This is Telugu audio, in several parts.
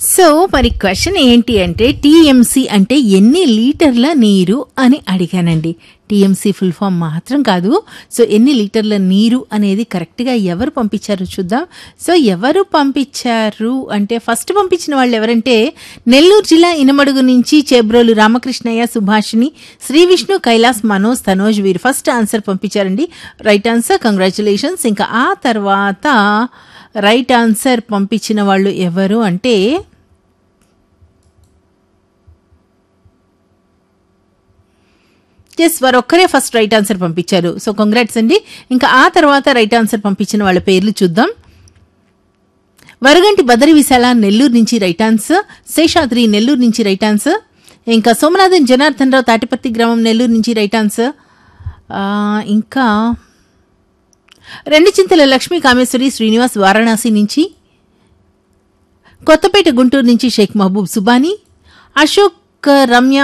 సో మరి క్వశ్చన్ ఏంటి అంటే టీఎంసీ అంటే ఎన్ని లీటర్ల నీరు అని అడిగానండి టీఎంసీ ఫుల్ ఫామ్ మాత్రం కాదు సో ఎన్ని లీటర్ల నీరు అనేది కరెక్ట్గా ఎవరు పంపించారు చూద్దాం సో ఎవరు పంపించారు అంటే ఫస్ట్ పంపించిన వాళ్ళు ఎవరంటే నెల్లూరు జిల్లా ఇనమడుగు నుంచి చేబ్రోలు రామకృష్ణయ్య సుభాషిణి శ్రీ విష్ణు కైలాస్ మనోజ్ తనోజ్ వీరు ఫస్ట్ ఆన్సర్ పంపించారండి రైట్ ఆన్సర్ కంగ్రాచులేషన్స్ ఇంకా ఆ తర్వాత రైట్ ఆన్సర్ పంపించిన వాళ్ళు ఎవరు అంటే ఎస్ వారు ఒక్కరే ఫస్ట్ రైట్ ఆన్సర్ పంపించారు సో కంగ్రాట్స్ అండి ఇంకా ఆ తర్వాత రైట్ ఆన్సర్ పంపించిన వాళ్ళ పేర్లు చూద్దాం వరగంటి బదరి విశాల నెల్లూరు నుంచి రైట్ ఆన్సర్ శేషాద్రి నెల్లూరు నుంచి రైట్ ఆన్సర్ ఇంకా సోమనాథన్ జనార్దన్ రావు తాటిపత్తి గ్రామం నెల్లూరు నుంచి రైట్ ఆన్సర్ ఆ, ఇంకా రెండు చింతల లక్ష్మీ కామేశ్వరి శ్రీనివాస్ వారణాసి నుంచి కొత్తపేట గుంటూరు నుంచి షేక్ మహబూబ్ సుబానీ అశోక్ రమ్య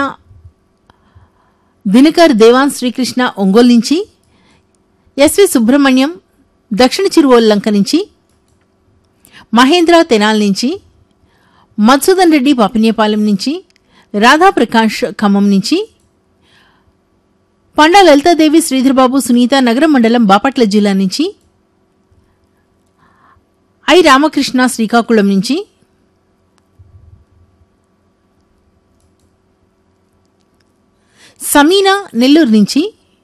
దినకర్ దేవాన్ శ్రీకృష్ణ ఒంగోలు నుంచి ఎస్వి సుబ్రహ్మణ్యం దక్షిణ చిరువోలు లంక నుంచి మహేంద్ర తెనాల్ నుంచి మధుసూదన్ రెడ్డి పాపినేపాలెం నుంచి రాధాప్రకాష్ ఖమ్మం నుంచి పండా లలితాదేవి శ్రీధర్బాబు సునీత నగరం మండలం బాపట్ల జిల్లా నుంచి ఐ రామకృష్ణ శ్రీకాకుళం నుంచి సమీనా నెల్లూరు నుంచి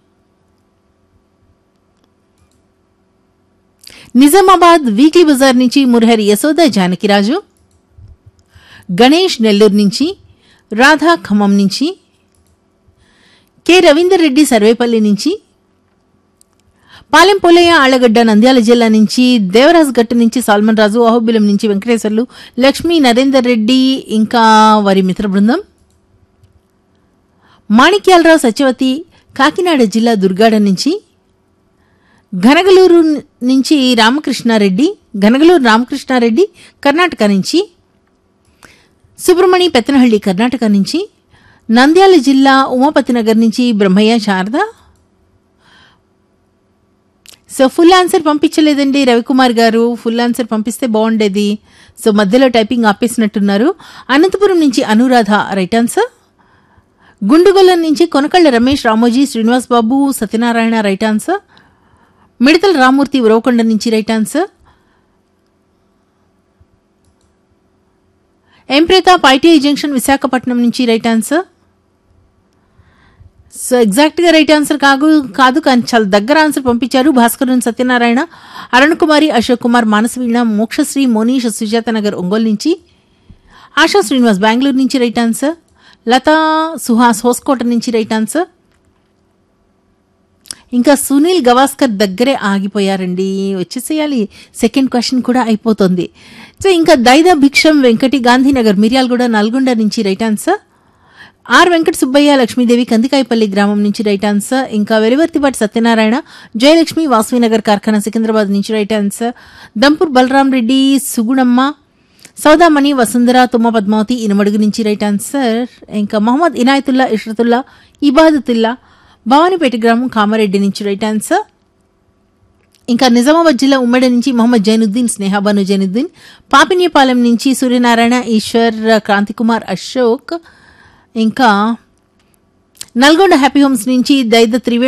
నిజామాబాద్ వీక్లీ బజార్ నుంచి మురహరి యశోద జానకిరాజు గణేష్ నెల్లూరు నుంచి రాధా ఖమ్మం నుంచి కె రవీందర్ రెడ్డి సర్వేపల్లి నుంచి పాలెం పోలయ్య ఆళ్లగడ్డ నంద్యాల జిల్లా నుంచి దేవరాజ్ గట్టు నుంచి సాల్మన్ రాజు అహోబిలం నుంచి వెంకటేశ్వర్లు లక్ష్మీ నరేందర్ రెడ్డి ఇంకా వారి మిత్ర బృందం మాణిక్యాలరావు సత్యవతి కాకినాడ జిల్లా దుర్గాడ నుంచి ఘనగలూరు నుంచి రామకృష్ణారెడ్డి ఘనగలూరు రామకృష్ణారెడ్డి కర్ణాటక నుంచి సుబ్రమణి పెత్తనహళ్లి కర్ణాటక నుంచి నంద్యాల జిల్లా ఉమాపతి నగర్ నుంచి Brahmaiah Sharada so full answer పంపించలేదండి రవికుమార్ గారు ఫుల్ ఆన్సర్ పంపిస్తే బాగుండేది సో మధ్యలో టైపింగ్ ఆపేసినట్టున్నారు అనంతపురం నుంచి అనురాధ రైట్ ఆన్సర్ గుండుగొల్లం నుంచి కొనకళ్ళ రమేష్ రామోజీ శ్రీనివాస్ బాబు సత్యనారాయణ రైట్ ఆన్సర్ మిడతల రామూర్తి ఉరవకొండ నుంచి right answer M Pratap ITI junction Visakhapatnam నుంచి రైట్ ఆన్సర్ సో ఎగ్జాక్ట్గా రైట్ ఆన్సర్ కాదు కాదు కానీ చాలా దగ్గర ఆన్సర్ పంపించారు భాస్కరన్ సత్యనారాయణ అరుణ్ కుమారి అశోక్ కుమార్ మానసవీణ మోక్షశ్రీ మోనీష్ సుజాత నగర్ ఒంగోలు నుంచి ఆశా శ్రీనివాస్ బెంగళూరు నుంచి రైట్ ఆన్సర్ లతా సుహాస్ హోస్కోట నుంచి రైట్ ఆన్సర్ ఇంకా సునీల్ గవాస్కర్ దగ్గరే ఆగిపోయారండి వచ్చేసేయాలి సెకండ్ క్వశ్చన్ కూడా అయిపోతుంది సో ఇంకా దైద భిక్షం వెంకటి గాంధీనగర్ మిర్యాలగూడ నల్గొండ నుంచి right answer R Venkata Subbaiah Lakshmidevi Kandikayapalli గ్రామం నుంచి రైట్ ఆన్సర్ ఇంకా వెలివర్తిపాటి సత్యనారాయణ జయలక్ష్మి వాసవినగర్ కార్ఖానా సికింద్రాబాద్ నుంచి రైట్ ఆన్సర్ దంపూర్ బలరాం రెడ్డి సుగుణమ్మ సౌదామణి వసుంధర తుమ్మ పద్మావతి ఇనమడుగు నుంచి రైట్ ఆన్సర్ ఇంకా మహమ్మద్ ఇనాయతుల్లా ఇష్రతుల్లా ఇబాదతుల్లా భవానీపేట గ్రామం కామారెడ్డి నుంచి రైట్ ఆన్సర్ ఇంకా నిజామాబాద్ జిల్లా ఉమ్మడి నుంచి మొహమ్మద్ జైనుద్దీన్ స్నేహాబాను జైనుద్దీన్ పాపిన్యపాలెం నుంచి సూర్యనారాయణ ఈశ్వర్ క్రాంతికుమార్ అశోక్ ఇంకా నల్గొండ హ్యాపీ హోమ్స్ నుంచి దైద త్రివేణి